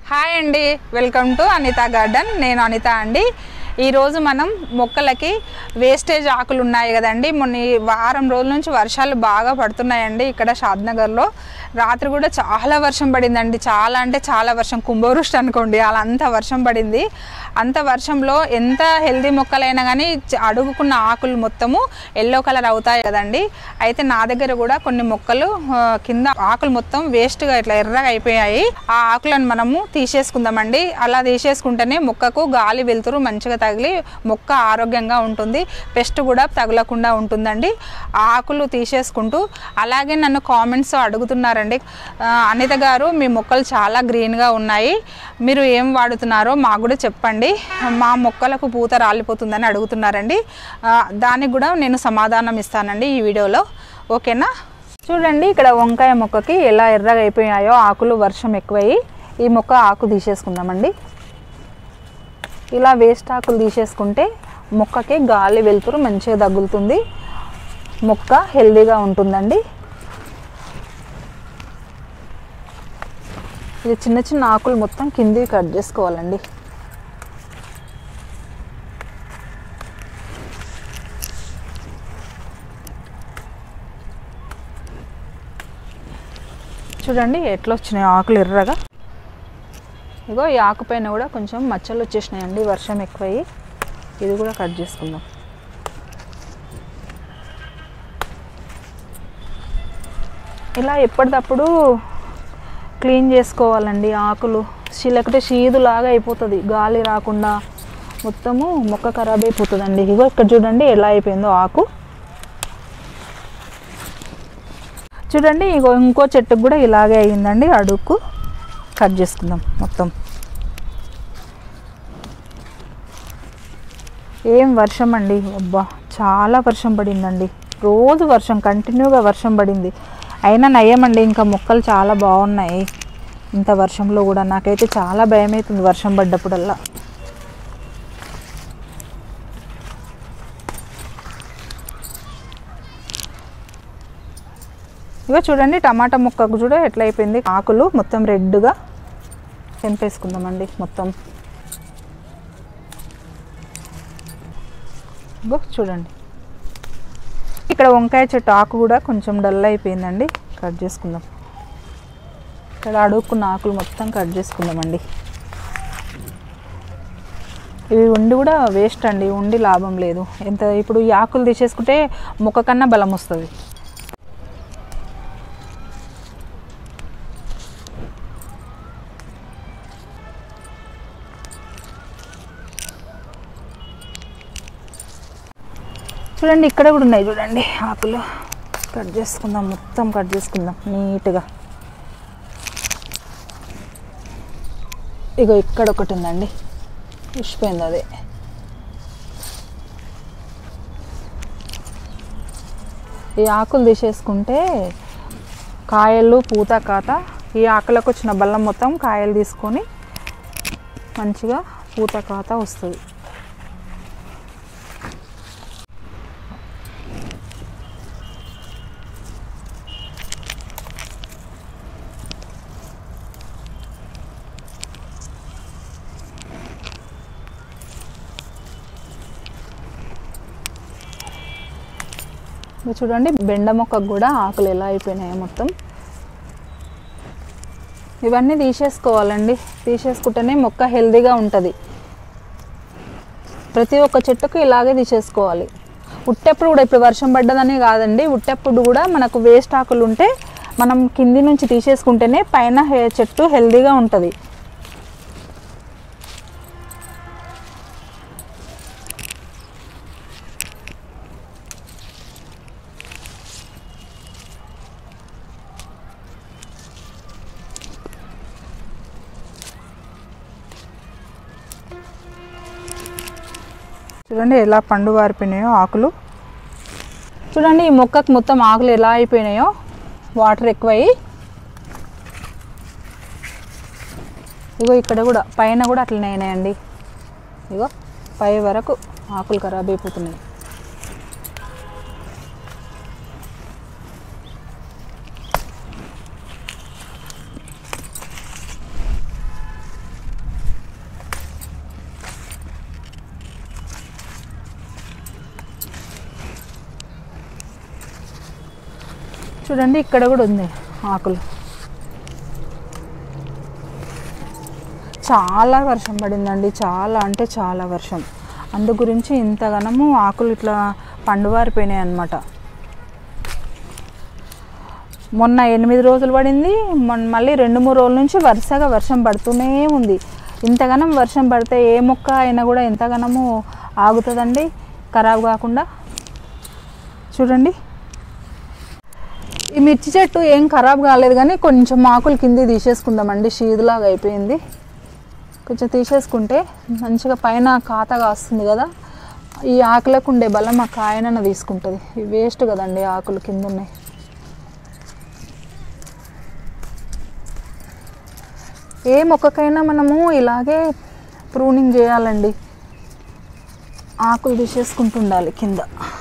hi అండి welcome to Anitha garden నేను అనిత అండి ఈరోజు మనం మొక్కలకి వేస్టేజ్ ఆకులు ఉన్నాయి కదండి మొన్న ఈ వారం రోజుల నుంచి వర్షాలు బాగా పడుతున్నాయండి ఇక్కడ షాద్నగర్లో రాత్రి కూడా చాలా వర్షం పడిందండి చాలా అంటే చాలా వర్షం కుంభవృష్టి అనుకోండి అలా అంత వర్షం పడింది అంత వర్షంలో ఎంత హెల్దీ మొక్కలైనా కానీ చ- అడుగుకున్న ఆకులు మొత్తము ఎల్లో కలర్ అవుతాయి కదండి అయితే నా దగ్గర కూడా కొన్ని మొక్కలు ఆ, కింద ఆకులు మొత్తం వేస్ట్గా ఇట్లా ఎర్రగా అయిపోయాయి ఆ ఆకులను మనము తీసేసుకుందామండి అలా తీసేసుకుంటేనే మొక్కకు గాలి వెలుతురు మంచిగా తగిలి మొక్క ఆరోగ్యంగా ఉంటుంది పెస్ట్ కూడా తగలకుండా ఉంటుందండి ఆ ఆకులు తీసేసుకుంటూ అలాగే నన్ను కామెంట్స్ అడుగుతున్నారండి ఆ, అనిత గారు మీ మొక్కలు చాలా గ్రీన్గా ఉన్నాయి మీరు ఏం వాడుతున్నారో మాకు కూడా చెప్పండి మా మొక్కలకు పూత రాలిపోతుందని అడుగుతున్నారండి ఆ, దానికి కూడా నేను సమాధానం ఇస్తానండి ఈ వీడియోలో ఓకేనా చూడండి ఇక్కడ వంకాయ మొక్కకి ఎలా ఎర్రగా అయిపోయాయో ఆకులు వర్షం ఎక్కువయ్యి ఈ మొక్క ఆకు తీసేసుకుందామండి ఇలా వేస్ట్ ఆకులు తీసేసుకుంటే మొక్కకి గాలి వెలుతురు మంచిగా తగులుతుంది మొక్క హెల్దీగా ఉంటుందండి ఇది చిన్న చిన్న ఆకులు మొత్తం కింది కట్ చేసుకోవాలండి చూడండి ఎట్లా వచ్చినాయి ఆకులు ఎర్రగా ఇగో ఈ ఆకు పైన కూడా కొంచెం మచ్చలు వచ్చేసినాయండి వర్షం ఎక్కువయ్యి ఇది కూడా కట్ చేసుకుందాం ఇలా ఎప్పటికప్పుడు క్లీన్ చేసుకోవాలండి ఆకులు షీ- లేకపోతే షీదులాగా అయిపోతుంది గాలి రాకుండా మొత్తము మొక్క ఖరాబ్ అయిపోతుందండి ఇగో ఇక్కడ చూడండి ఎలా అయిపోయిందో ఆకు చూడండి ఇగో ఇంకో చెట్టుకు కూడా ఇలాగే అయ్యిందండి అడుక్కు కట్ చేసుకుందాం మొత్తం ఏం వర్షం అండి అబ్బా చాలా వర్షం పడిందండి రోజు వర్షం కంటిన్యూగా వర్షం పడింది అయినా నయ్యమండి ఇంకా మొక్కలు చాలా బాగున్నాయి ఇంత వర్షంలో కూడా నాకైతే చాలా భయం అవుతుంది వర్షం పడ్డప్పుడల్లా ఇగో చూడండి టమాటా ముక్కకు చూడ ఎట్లా అయిపోయింది ఆకులు మొత్తం రెడ్గా తెంపేసుకుందామండి మొత్తం ఇగో చూడండి ఇక్కడ వంకాయ చెట్టు ఆకు కూడా కొంచెం డల్ అయిపోయిందండి కట్ చేసుకుందాం ఇక్కడ అడుక్కున్న ఆకులు మొత్తం కట్ చేసుకుందామండి ఇవి ఉండి కూడా వేస్ట్ అండి ఉండి లాభం లేదు ఎంత ఇప్పుడు ఈ ఆకులు తీసేసుకుంటే మొక్క కన్నా బలం వస్తుంది చూడండి ఇక్కడ కూడా ఉన్నాయి చూడండి ఆకులు కట్ చేసుకుందాం మొత్తం కట్ చేసుకుందాం నీట్గా ఇగో ఇక్కడ ఒకటి ఉందండి ఉసిపోయింది అది ఈ ఆకులు తీసేసుకుంటే కాయలు పూత కాత ఈ ఆకులకు వచ్చిన బల్లం మొత్తం కాయలు తీసుకొని మంచిగా పూత కాత వస్తుంది ఇది చూడండి బెండ మొక్కకు కూడా ఆకులు ఎలా అయిపోయినాయి మొత్తం ఇవన్నీ తీసేసుకోవాలండి తీసేసుకుంటేనే మొక్క హెల్తీగా ఉంటుంది ప్రతి ఒక్క చెట్టుకు ఇలాగే తీసేసుకోవాలి ఉట్టెప్పుడు కూడా ఇప్పుడు వర్షం పడ్డదని కాదండి ఉట్టెప్పుడు కూడా మనకు వేస్ట్ ఆకులు ఉంటే మనం కింది నుంచి తీసేసుకుంటేనే పైన హె- చెట్టు హెల్తీగా ఉంటుంది చూడండి ఎలా పండు వారిపోయినాయో ఆకులు చూడండి ఈ మొక్కకు మొత్తం ఆకులు ఎలా అయిపోయినాయో వాటర్ ఎక్కువయ్యి ఇగో ఇక్కడ కూడా పైన కూడా అట్లనే అయినాయండి ఇగో పై వరకు ఆకులు ఖరాబ్ అయిపోతున్నాయి చూడండి ఇక్కడ కూడా ఉంది ఆకులు చాలా వర్షం పడిందండి చాలా అంటే చాలా వర్షం అందు గురించి ఇంతగానము ఆకులు ఇట్లా పండువారిపోయినాయి అన్నమాట మొన్న ఎనిమిది రోజులు పడింది మొన్న మళ్ళీ రెండు మూడు రోజుల నుంచి వరుసగా వర్షం పడుతూనే ఉంది ఇంతగానం వర్షం పడితే ఏ మొక్క అయినా కూడా ఎంతగానము ఆగుతుందండి ఖరాబ్ కాకుండా చూడండి ఈ మిర్చి చెట్టు ఏం ఖరాబ్ కాలేదు కానీ కొంచెం ఆకులు కింది తీసేసుకుందామండి షీదులాగా అయిపోయింది కొంచెం తీసేసుకుంటే మంచిగా పైన కాతగా వస్తుంది కదా ఈ ఆకులకు ఉండే బలం ఆ కాయనన్న తీసుకుంటుంది ఇవి వేస్ట్ కదండి ఆకులు కింద ఉన్నాయి ఏ మొక్కకైనా మనము ఇలాగే ప్రూనింగ్ చేయాలండి ఆకులు తీసేసుకుంటుండాలి కింద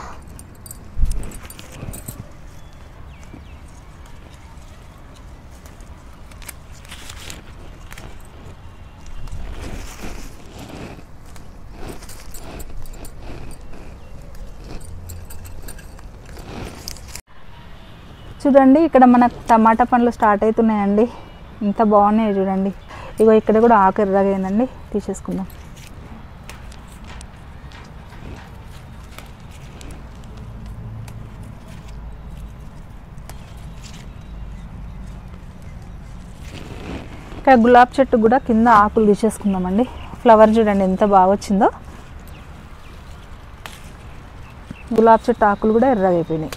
చూడండి ఇక్కడ మన టమాటా పండ్లు స్టార్ట్ అవుతున్నాయండి ఎంత బాగున్నాయి చూడండి ఇగో ఇక్కడ కూడా ఆకు ఎర్రగా అయిందండి తీసేసుకుందాం ఇక్కడ గులాబ్ చెట్టు కూడా కింద ఆకులు తీసేసుకుందామండి ఫ్లవర్ చూడండి ఎంత బాగా వచ్చిందో గులాబ్ చెట్టు ఆకులు కూడా ఎర్రగా అయిపోయినాయి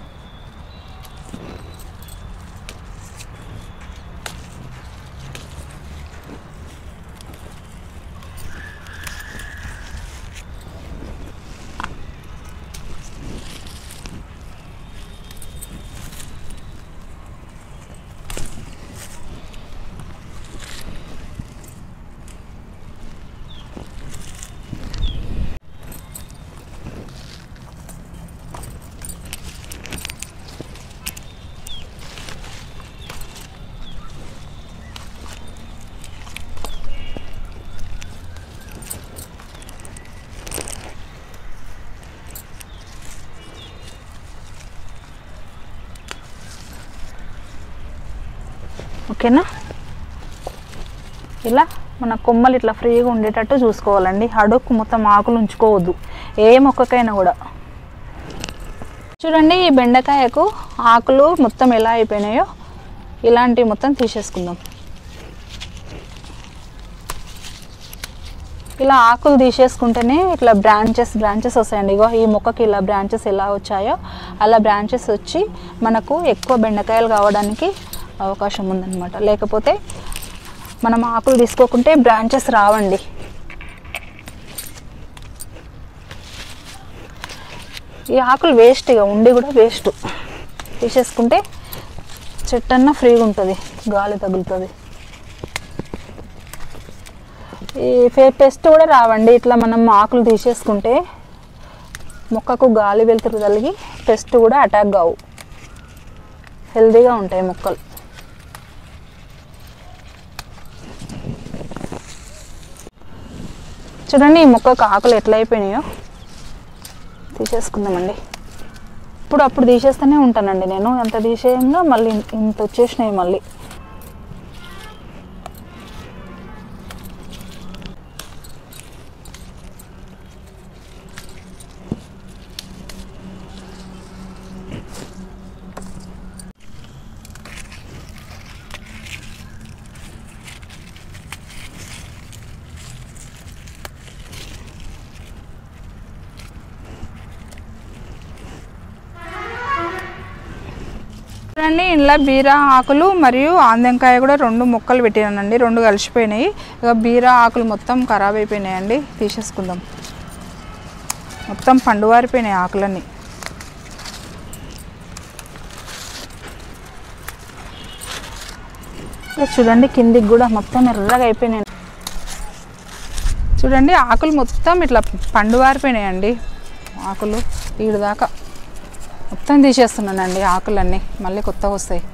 ఓకేనా ఇలా మన కొమ్మలు ఇట్లా ఫ్రీగా ఉండేటట్టు చూసుకోవాలండి అడుక్కు మొత్తం ఆకులు ఉంచుకోవద్దు ఏ మొక్కకైనా కూడా చూడండి ఈ బెండకాయకు ఆకులు మొత్తం ఎలా అయిపోయినాయో ఇలాంటివి మొత్తం తీసేసుకుందాం ఇలా ఆకులు తీసేసుకుంటేనే ఇట్లా బ్రాంచెస్ బ్రాంచెస్ వస్తాయండి ఇగో ఈ మొక్కకి ఇలా బ్రాంచెస్ ఎలా వచ్చాయో అలా బ్రాంచెస్ వచ్చి మనకు ఎక్కువ బెండకాయలు కావడానికి అవకాశం ఉందన్నమాట లేకపోతే మనం ఆకులు తీసుకోకుంటే బ్రాంచెస్ రావండి ఈ ఆకులు వేస్ట్ ఇక ఉండి కూడా వేస్ట్ తీసేసుకుంటే చెట్టు అన్న ఫ్రీగా ఉంటుంది గాలి తగులుతుంది ఈ ఫే- పెస్ట్ కూడా రావండి ఇట్లా మనం ఆకులు తీసేసుకుంటే మొక్కకు గాలి వెలుతురు కలిగి పెస్ట్ కూడా అటాక్ కావు హెల్తీగా ఉంటాయి మొక్కలు చూడండి ఈ మొక్కకు ఆకులు ఎట్లా అయిపోయినాయో తీసేసుకుందామండి ఇప్పుడు అప్పుడు తీసేస్తూనే ఉంటానండి నేను అంత తీసేయంగా మళ్ళీ ఇంత వచ్చేసినాయి మళ్ళీ చూడండి ఇంట్లో బీరా ఆకులు మరియు ఆందెంకాయ కూడా రెండు మొక్కలు పెట్టానండి రెండు కలిసిపోయినాయి ఇక బీరా ఆకులు మొత్తం ఖరాబ్ అయిపోయినాయండి తీసేసుకుందాం మొత్తం పండువారిపోయినాయి ఆకులన్నీ ఇక చూడండి కిందికి కూడా మొత్తం ఎర్రగా అయిపోయినాయి చూడండి ఆకులు మొత్తం ఇట్లా పండువారిపోయినాయండి ఆకులు ఈడు దాకా మొత్తం తీసేస్తున్నానండి ఆకులన్నీ మళ్ళీ కొత్తగా వస్తాయి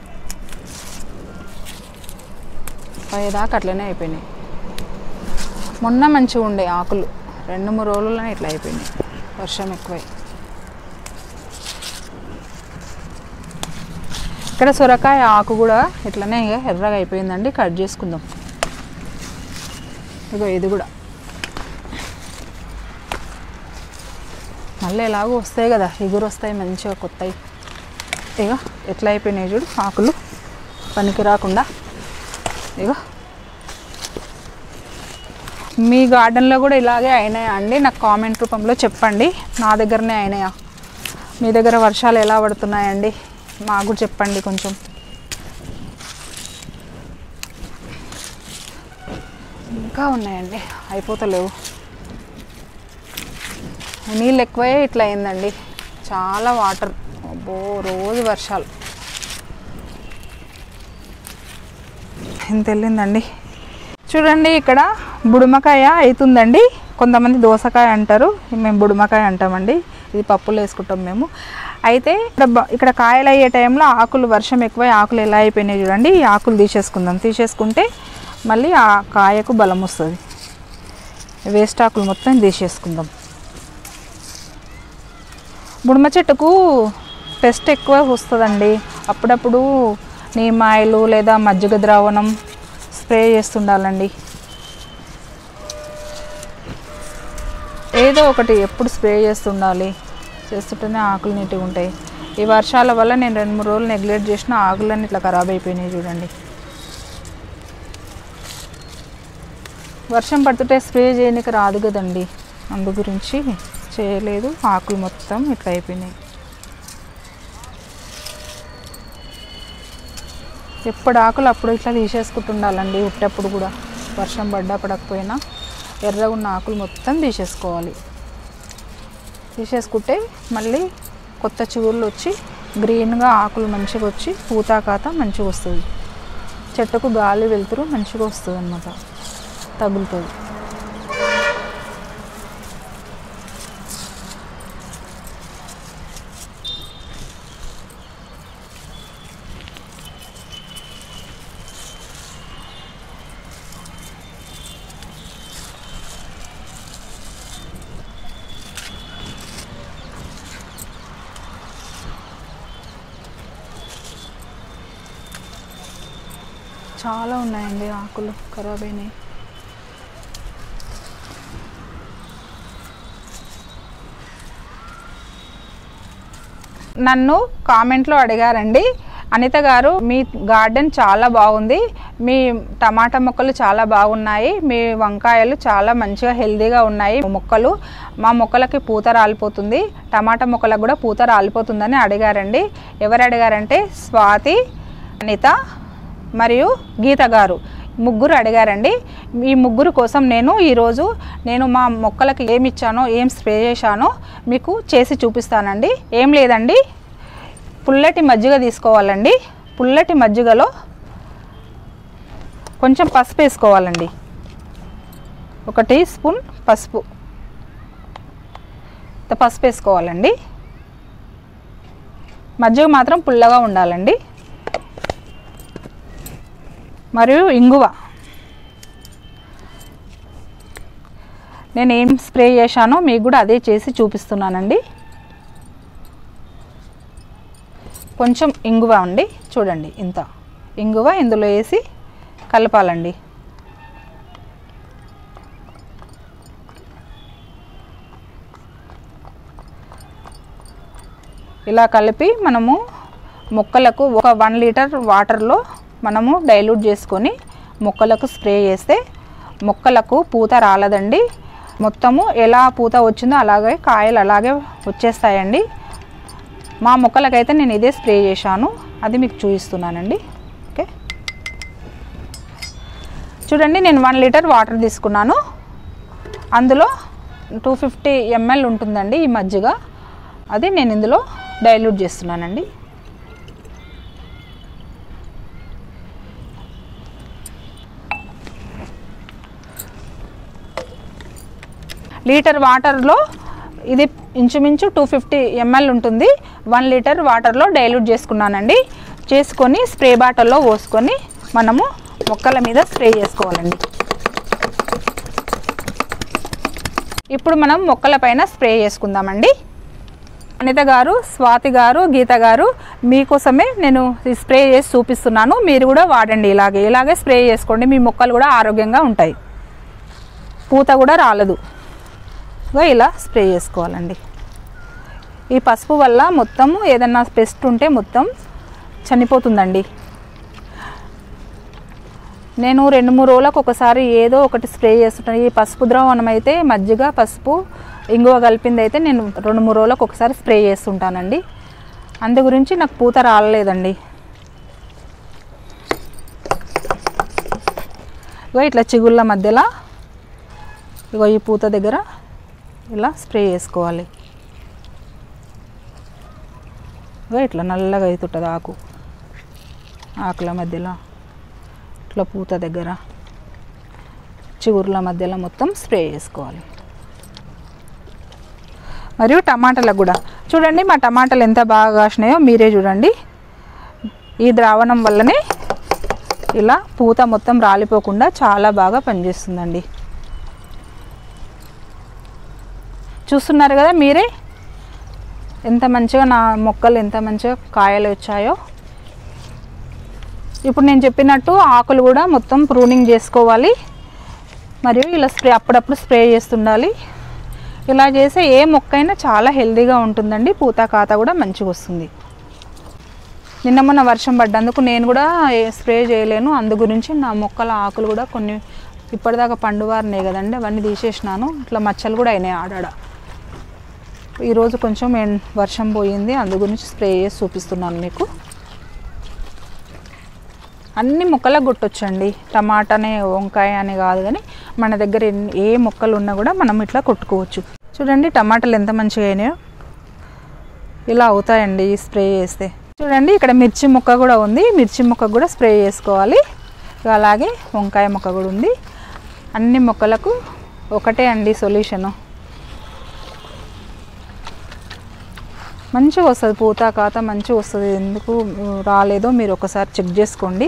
పైదాకా అట్లనే అయిపోయినాయి మొన్న మంచిగా ఉండే ఆకులు రెండు మూడు రోజుల్లోనే ఇట్లా అయిపోయినాయి వర్షం ఎక్కువై ఇక్కడ సొరకాయ ఆకు కూడా ఇట్లనే ఇక ఎర్రగా అయిపోయిందండి కట్ చేసుకుందాం ఇగో ఇది కూడా మళ్ళీ ఎలాగో వస్తాయి కదా ఎగురు వస్తాయి మంచిగా కొత్తవి ఇగో ఎట్లా అయిపోయినాయి చూడు ఆకులు పనికి రాకుండా ఇగో మీ గార్డెన్లో కూడా ఇలాగే అయినాయా అండి నాకు కామెంట్ రూపంలో చెప్పండి నా దగ్గరనే అయినాయా మీ దగ్గర వర్షాలు ఎలా పడుతున్నాయండి మాకు కూడా చెప్పండి కొంచెం ఇంకా ఉన్నాయండి అయిపోతలేవు నీళ్ళు ఎక్కువే ఇట్లా అయిందండి చాలా వాటర్ అబ్బో రోజు వర్షాలు ఇంత వెళ్ళిందండి చూడండి ఇక్కడ బుడుమకాయ అవుతుందండి కొంతమంది దోసకాయ అంటారు మేము బుడుమకాయ అంటామండి ఇది పప్పులో వేసుకుంటాం మేము అయితే ఇక్కడ బ- ఇక్కడ కాయలు అయ్యే టైంలో ఆకులు వర్షం ఎక్కువ ఆకులు ఎలా అయిపోయినాయి చూడండి ఈ ఆకులు తీసేసుకుందాం తీసేసుకుంటే మళ్ళీ ఆ కాయకు బలం వస్తుంది వేస్ట్ ఆకులు మొత్తం తీసేసుకుందాం బుడమ చెట్టుకు పెస్ట్ ఎక్కువ వస్తుందండి అప్పుడప్పుడు నీమాయిలు లేదా మజ్జిగ ద్రావణం స్ప్రే చేస్తుండాలండి ఏదో ఒకటి ఎప్పుడు స్ప్రే చేస్తుండాలి చేస్తుంటేనే ఆకులు నీట్గా ఉంటాయి ఈ వర్షాల వల్ల నేను రెండు మూడు రోజులు నెగ్లెక్ట్ చేసిన ఆకులన్నీ ఇట్లా ఖరాబ్ అయిపోయినాయి చూడండి వర్షం పడుతుంటే స్ప్రే చేయడానికి రాదు కదండి అందు గురించి చేయలేదు ఆకులు మొత్తం ఇట్లా అయిపోయినాయి ఎప్పుడు ఆకులు అప్పుడు ఇట్లా తీసేసుకుంటుండాలండి ఉట్టప్పుడు కూడా వర్షం పడ్డా పడకపోయినా ఎర్రగా ఉన్న ఆకులు మొత్తం తీసేసుకోవాలి తీసేసుకుంటే మళ్ళీ కొత్త చిగుళ్ళు వచ్చి గ్రీన్గా ఆకులు మంచిగా వచ్చి పూతాకాత మంచిగా వస్తుంది చెట్టుకు గాలి వెలుతురు మంచిగా వస్తుంది అనమాట తగులుతుంది చాలా ఉన్నాయండి ఆకులు ఖరాబ్ అయినాయి నన్ను కామెంట్లో అడిగారండి అనిత గారు మీ గార్డెన్ చాలా బాగుంది మీ టమాటా మొక్కలు చాలా బాగున్నాయి మీ వంకాయలు చాలా మంచిగా హెల్దీగా ఉన్నాయి మొక్కలు మా మొక్కలకి పూత రాలిపోతుంది టమాటా మొక్కలకు కూడా పూత రాలిపోతుందని అడిగారండి ఎవరు అడిగారంటే స్వాతి అనిత మరియు గీత గారు ముగ్గురు అడిగారండి ఈ ముగ్గురు కోసం నేను ఈరోజు నేను మా మొక్కలకి ఏమి ఇచ్చానో ఏం స్ప్రే చేశానో మీకు చేసి చూపిస్తానండి ఏం లేదండి పుల్లటి మజ్జిగ తీసుకోవాలండి పుల్లటి మజ్జిగలో కొంచెం పసుపు వేసుకోవాలండి ఒక టీ స్పూన్ పసుపు ఇంత పసుపు వేసుకోవాలండి మజ్జిగ మాత్రం పుల్లగా ఉండాలండి మరియు ఇంగువ నేను ఏం స్ప్రే చేశానో మీకు కూడా అదే చేసి చూపిస్తున్నానండి కొంచెం ఇంగువ అండి చూడండి ఇంత ఇంగువ ఇందులో వేసి కలపాలండి ఇలా కలిపి మనము మొక్కలకు ఒక వన్ లీటర్ వాటర్లో మనము డైల్యూట్ చేసుకొని మొక్కలకు స్ప్రే చేస్తే మొక్కలకు పూత రాలదండి మొత్తము ఎలా పూత వచ్చిందో అలాగే కాయలు అలాగే వచ్చేస్తాయండి మా మొక్కలకైతే నేను ఇదే స్ప్రే చేశాను అది మీకు చూపిస్తున్నానండి ఓకే చూడండి నేను వన్ లీటర్ వాటర్ తీసుకున్నాను అందులో టూ ఫిఫ్టీ ఎంఎల్ ఉంటుందండి ఈ మజ్జిగ అది నేను ఇందులో డైల్యూట్ చేస్తున్నానండి లీటర్ వాటర్లో ఇది ఇంచుమించు టూ ఫిఫ్టీ ఎంఎల్ ఉంటుంది వన్ లీటర్ వాటర్లో డైల్యూట్ చేసుకున్నానండి చేసుకొని స్ప్రే బాటిల్లో పోసుకొని మనము మొక్కల మీద స్ప్రే చేసుకోవాలండి ఇప్పుడు మనం మొక్కల పైన స్ప్రే చేసుకుందామండి అనిత గారు స్వాతి గారు గీత గారు మీకోసమే నేను ఈ స్ప్రే చేసి చూపిస్తున్నాను మీరు కూడా వాడండి ఇలాగే ఇలాగే స్ప్రే చేసుకోండి మీ మొక్కలు కూడా ఆరోగ్యంగా ఉంటాయి పూత కూడా రాలదు ఇగో ఇలా స్ప్రే చేసుకోవాలండి ఈ పసుపు వల్ల మొత్తము ఏదన్నా పెస్ట్ ఉంటే మొత్తం చనిపోతుందండి నేను రెండు మూడు రోజులకు ఒకసారి ఏదో ఒకటి స్ప్రే చేస్తుంటాను ఈ పసుపు ద్రవణం అయితే మజ్జిగ పసుపు ఇంగువ కలిపింది అయితే నేను రెండు మూడు రోజులకు ఒకసారి స్ప్రే చేస్తుంటానండి అందు గురించి నాకు పూత రాలేదండి ఇగో ఇట్లా చిగుళ్ళ మధ్యలో ఇగో ఈ పూత దగ్గర ఇలా స్ప్రే చేసుకోవాలి ఇగో ఇట్లా నల్లగా అవుతుంటుంది ఆకు ఆకుల మధ్యలో ఇట్లా పూత దగ్గర చిగుర్ల మధ్యలో మొత్తం స్ప్రే చేసుకోవాలి మరియు టమాటాలకు కూడా చూడండి మా టమాటాలు ఎంత బాగా కాసినాయో మీరే చూడండి ఈ ద్రావణం వల్లనే ఇలా పూత మొత్తం రాలిపోకుండా చాలా బాగా పనిచేస్తుందండి చూస్తున్నారు కదా మీరే ఎంత మంచిగా నా మొక్కలు ఎంత మంచిగా కాయలు వచ్చాయో ఇప్పుడు నేను చెప్పినట్టు ఆకులు కూడా మొత్తం ప్రూనింగ్ చేసుకోవాలి మరియు ఇలా స్ప్రే అప్పుడప్పుడు స్ప్రే చేస్తుండాలి ఇలా చేస్తే ఏ మొక్క అయినా చాలా హెల్తీగా ఉంటుందండి పూత కాత కూడా మంచిగా వస్తుంది నిన్న మొన్న వర్షం పడ్డందుకు నేను కూడా ఏ స్ప్రే చేయలేను అందు గురించి నా మొక్కల ఆకులు కూడా కొన్ని ఇప్పటిదాకా పండువారినాయి కదండి అవన్నీ తీసేసినాను ఇట్లా మచ్చలు కూడా అయినాయి ఆడాడ ఈరోజు కొంచెం ఎన్- వర్షం పోయింది అందు గురించి స్ప్రే చేసి చూపిస్తున్నాను మీకు అన్ని మొక్కలకు కొట్టొచ్చండి టమాటానే వంకాయ అని కాదు కానీ మన దగ్గర ఎన్ని- ఏ మొక్కలు ఉన్నా కూడా మనం ఇట్లా కొట్టుకోవచ్చు చూడండి టమాటాలు ఎంత మంచిగా అయినాయో ఇలా అవుతాయండి ఈ స్ప్రే చేస్తే చూడండి ఇక్కడ మిర్చి మొక్క కూడా ఉంది మిర్చి మొక్క కూడా స్ప్రే చేసుకోవాలి ఇక అలాగే వంకాయ మొక్క కూడా ఉంది అన్ని మొక్కలకు ఒకటే అండి సొల్యూషను మంచిగా వస్తుంది పూత కాత మంచిగా వస్తుంది ఎందుకు రాలేదో మీరు ఒకసారి చెక్ చేసుకోండి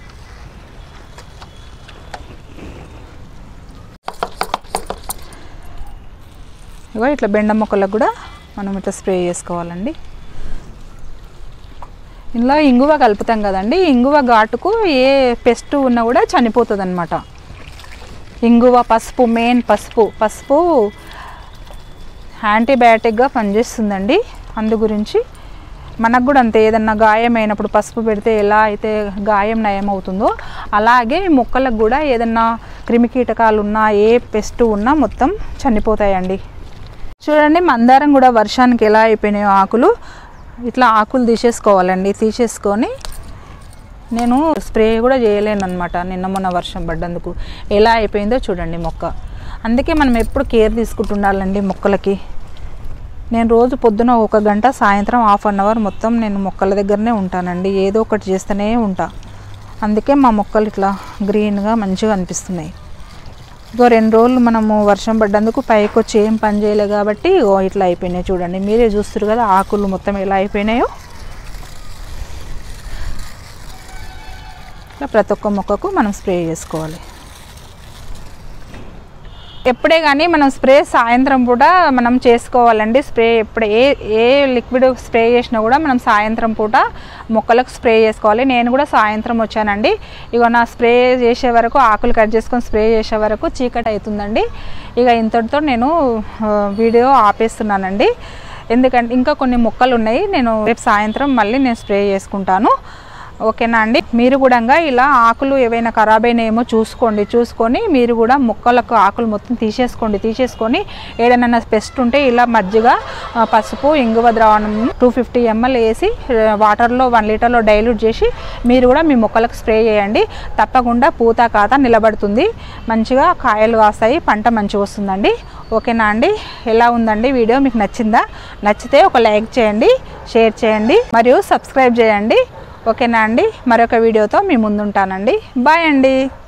ఇగో ఇట్లా బెండ మొక్కలకు కూడా మనం ఇట్లా స్ప్రే చేసుకోవాలండి ఇందులో ఇంగువ కలుపుతాం కదండి ఇంగువ ఘాటుకు ఏ పెస్ట్ ఉన్నా కూడా చనిపోతుంది అనమాట ఇంగువ పసుపు మెయిన్ పసుపు పసుపు యాంటీబయాటిక్గా పనిచేస్తుందండి అందు గురించి మనకు కూడా అంతే ఏదన్నా గాయం అయినప్పుడు పసుపు పెడితే ఎలా అయితే గాయం నయం అవుతుందో అలాగే ఈ మొక్కలకు కూడా ఏదన్నా క్రిమికీటకాలు ఉన్నా ఏ పెస్ట్ ఉన్నా మొత్తం చనిపోతాయండి చూడండి మందారం కూడా వర్షానికి ఎలా అయిపోయినాయో ఆకులు ఇట్లా ఆకులు తీసేసుకోవాలండి తీసేసుకొని నేను స్ప్రే కూడా చేయలేను అనమాట నిన్న మొన్న వర్షం పడ్డందుకు ఎలా అయిపోయిందో చూడండి మొక్క అందుకే మనం ఎప్పుడు కేర్ తీసుకుంటుండాలండి మొక్కలకి నేను రోజు పొద్దున ఒక గంట సాయంత్రం హాఫ్ అన్ అవర్ మొత్తం నేను మొక్కల దగ్గరనే ఉంటానండి ఏదో ఒకటి చేస్తూనే ఉంటా అందుకే మా మొక్కలు ఇట్లా గ్రీన్గా మంచిగా అనిపిస్తున్నాయి ఇగో రెండు రోజులు మనము వర్షం పడ్డందుకు పైకి వచ్చి ఏం పని చేయలే కాబట్టి ఇగో ఇట్లా అయిపోయినాయి చూడండి మీరే చూస్తారు కదా ఆకులు మొత్తం ఎలా అయిపోయినాయో ఇట్లా ప్రతి ఒక్క మొక్కకు మనం స్ప్రే చేసుకోవాలి ఎప్పుడే కానీ మనం స్ప్రే సాయంత్రం పూట మనం చేసుకోవాలండి స్ప్రే ఎప్పుడు ఏ ఏ లిక్విడ్ స్ప్రే చేసినా కూడా మనం సాయంత్రం పూట మొక్కలకు స్ప్రే చేసుకోవాలి నేను కూడా సాయంత్రం వచ్చానండి ఇక నా స్ప్రే చేసే వరకు ఆకులు కట్ చేసుకొని స్ప్రే చేసే వరకు చీకటి అవుతుందండి ఇక ఇంతటితో నేను ఆ, వీడియో ఆపేస్తున్నానండి ఎందుకంటే ఇంకా కొన్ని మొక్కలు ఉన్నాయి నేను రేపు సాయంత్రం మళ్ళీ నేను స్ప్రే చేసుకుంటాను ఓకేనా అండి మీరు కూడా ఇలా ఆకులు ఏవైనా ఖరాబ్ అయినాయేమో చూసుకోండి చూసుకొని మీరు కూడా మొక్కలకు ఆకులు మొత్తం తీసేసుకోండి తీసేసుకొని ఏదైనా పెస్ట్ ఉంటే ఇలా మజ్జిగ ఆ, పసుపు ఇంగువ ద్రావణం టూ ఫిఫ్టీ ఎంఎల్ వేసి ఆ, వాటర్లో వన్ లీటర్లో డైల్యూట్ చేసి మీరు కూడా మీ మొక్కలకు స్ప్రే చేయండి తప్పకుండా పూత కాత నిలబడుతుంది మంచిగా కాయలు కాస్తాయి పంట మంచిగా వస్తుందండి ఓకేనా అండి ఎలా ఉందండి వీడియో మీకు నచ్చిందా నచ్చితే ఒక లైక్ చేయండి షేర్ చేయండి మరియు సబ్స్క్రైబ్ చేయండి ఓకేనా అండి మరొక వీడియోతో మీ ముందుంటానండి బాయ్ అండి